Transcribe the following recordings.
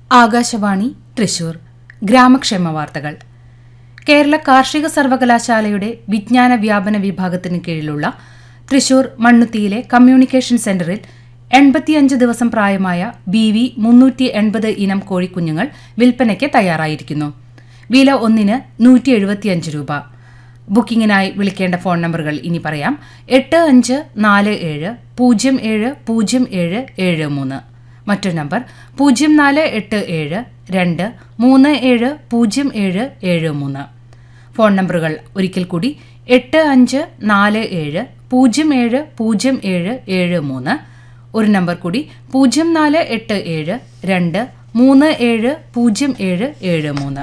ആകാശവാണി തൃശൂർ ഗ്രാമക്ഷേമ വാർത്തകൾ കേരള കാർഷിക സർവകലാശാലയുടെ വിജ്ഞാന വ്യാപന വിഭാഗത്തിന് കീഴിലുള്ള തൃശൂർ മണ്ണുത്തിയിലെ കമ്മ്യൂണിക്കേഷൻ സെന്ററിൽ എൺപത്തിയഞ്ച് ദിവസം പ്രായമായ ബി വി മുന്നൂറ്റി എൺപത് ഇനം കോഴിക്കുഞ്ഞുങ്ങൾ വിൽപ്പനയ്ക്ക് തയ്യാറായിരിക്കുന്നു വില ഒന്നിന് നൂറ്റി എഴുപത്തിയഞ്ച് രൂപ ബുക്കിംഗിനായി വിളിക്കേണ്ട ഫോൺ നമ്പറുകൾ ഇനി പറയാം എട്ട് അഞ്ച് നാല് ഏഴ് പൂജ്യം ഏഴ് പൂജ്യം ഏഴ് ഏഴ് മൂന്ന് മറ്റൊരു നമ്പർ പൂജ്യം നാല് എട്ട് ഏഴ് രണ്ട് മൂന്ന് ഏഴ് പൂജ്യം ഏഴ് ഏഴ് മൂന്ന് ഫോൺ നമ്പറുകൾ ഒരിക്കൽ കൂടി എട്ട് അഞ്ച് നാല് ഏഴ് പൂജ്യം ഏഴ് പൂജ്യം ഏഴ് ഏഴ് മൂന്ന് ഒരു നമ്പർ കൂടി പൂജ്യം നാല് എട്ട് ഏഴ് രണ്ട് മൂന്ന് ഏഴ് പൂജ്യം ഏഴ് ഏഴ് മൂന്ന്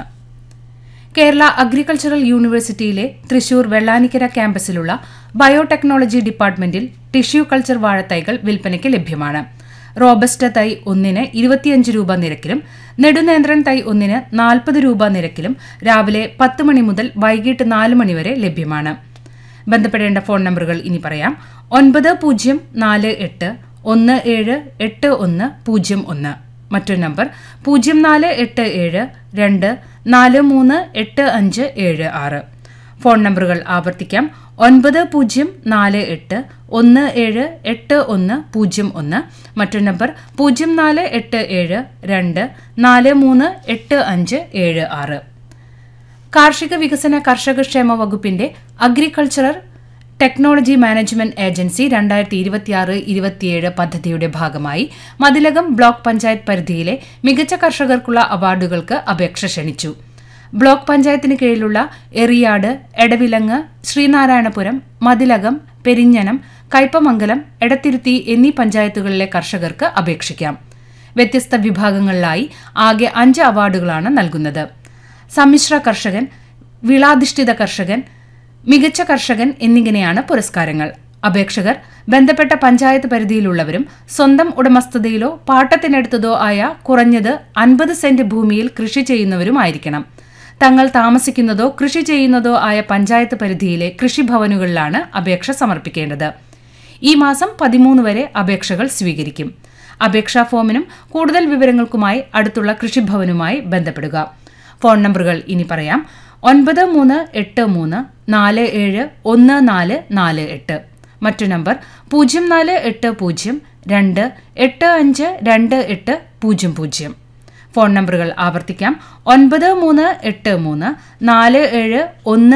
കേരള അഗ്രികൾച്ചറൽ യൂണിവേഴ്സിറ്റിയിലെ തൃശൂർ വെള്ളാനിക്കര ക്യാമ്പസിലുള്ള ബയോടെക്നോളജി ഡിപ്പാർട്ട്മെന്റിൽ ടിഷ്യൂ കൾച്ചർ വാഴത്തൈകൾ വിൽപ്പനയ്ക്ക് ലഭ്യമാണ് റോബസ്റ്റ തൈ ഒന്നിന് ഇരുപത്തിയഞ്ച് രൂപ നിരക്കിലും നെടുനേന്ത്രൻ തൈ ഒന്നിന് നാൽപ്പത് രൂപ നിരക്കിലും രാവിലെ പത്ത് മണി മുതൽ വൈകിട്ട് നാല് മണി വരെ ലഭ്യമാണ് ബന്ധപ്പെടേണ്ട ഫോൺ നമ്പറുകൾ ഇനി പറയാം ഒൻപത് പൂജ്യം നാല് എട്ട് ഒന്ന് ഏഴ് എട്ട് ഒന്ന് പൂജ്യം ഒന്ന് മറ്റൊരു നമ്പർ പൂജ്യം നാല് എട്ട് ഏഴ് രണ്ട് നാല് മൂന്ന് എട്ട് അഞ്ച് ഏഴ് ആറ് ഫോൺ നമ്പറുകൾ ആവർത്തിക്കാം ഒൻപത് പൂജ്യം നാല് എട്ട് ഒന്ന് ഏഴ് എട്ട് ഒന്ന് പൂജ്യം ഒന്ന് മറ്റൊരു നമ്പർ പൂജ്യം നാല് എട്ട് ഏഴ് രണ്ട് നാല് മൂന്ന് എട്ട് അഞ്ച് ഏഴ് ആറ് കാർഷിക വികസന കർഷകക്ഷേമ വകുപ്പിന്റെ അഗ്രികൾച്ചറൽ ടെക്നോളജി മാനേജ്മെന്റ് ഏജൻസി രണ്ടായിരത്തി ഇരുപത്തിയാറ് ഇരുപത്തിയേഴ് പദ്ധതിയുടെ ഭാഗമായി മതിലകം ബ്ലോക്ക് പഞ്ചായത്ത് പരിധിയിലെ മികച്ച കർഷകർക്കുള്ള അവാർഡുകൾക്ക് അപേക്ഷ ക്ഷണിച്ചു ബ്ലോക്ക് പഞ്ചായത്തിന് കീഴിലുള്ള എറിയാട് എടവിലങ്ങ് ശ്രീനാരായണപുരം മതിലകം പെരിഞ്ഞനം കയ്പമംഗലം എടത്തിരുത്തി എന്നീ പഞ്ചായത്തുകളിലെ കർഷകർക്ക് അപേക്ഷിക്കാം വ്യത്യസ്ത വിഭാഗങ്ങളിലായി ആകെ അഞ്ച് അവാർഡുകളാണ് നൽകുന്നത് സമ്മിശ്ര കർഷകൻ വിളാധിഷ്ഠിത കർഷകൻ മികച്ച കർഷകൻ എന്നിങ്ങനെയാണ് പുരസ്കാരങ്ങൾ അപേക്ഷകർ ബന്ധപ്പെട്ട പഞ്ചായത്ത് പരിധിയിലുള്ളവരും സ്വന്തം ഉടമസ്ഥതയിലോ പാട്ടത്തിനെടുത്തതോ ആയ കുറഞ്ഞത് അൻപത് സെന്റ് ഭൂമിയിൽ കൃഷി ചെയ്യുന്നവരുമായിരിക്കണം തങ്ങൾ താമസിക്കുന്നതോ കൃഷി ചെയ്യുന്നതോ ആയ പഞ്ചായത്ത് പരിധിയിലെ കൃഷിഭവനുകളിലാണ് അപേക്ഷ സമർപ്പിക്കേണ്ടത് ഈ മാസം പതിമൂന്ന് വരെ അപേക്ഷകൾ സ്വീകരിക്കും അപേക്ഷാ ഫോമിനും കൂടുതൽ വിവരങ്ങൾക്കുമായി അടുത്തുള്ള കൃഷിഭവനുമായി ബന്ധപ്പെടുക ഫോൺ നമ്പറുകൾ ഇനി പറയാം ഒൻപത് മൂന്ന് എട്ട് മൂന്ന് നാല് ഏഴ് ഒന്ന് നാല് നാല് എട്ട് മറ്റു നമ്പർ പൂജ്യം നാല് എട്ട് പൂജ്യം രണ്ട് എട്ട് അഞ്ച് രണ്ട് എട്ട് പൂജ്യം പൂജ്യം ഫോൺ നമ്പറുകൾ ആവർത്തിക്കാം ഒൻപത് മൂന്ന് എട്ട് മൂന്ന് നാല് ഏഴ് ഒന്ന്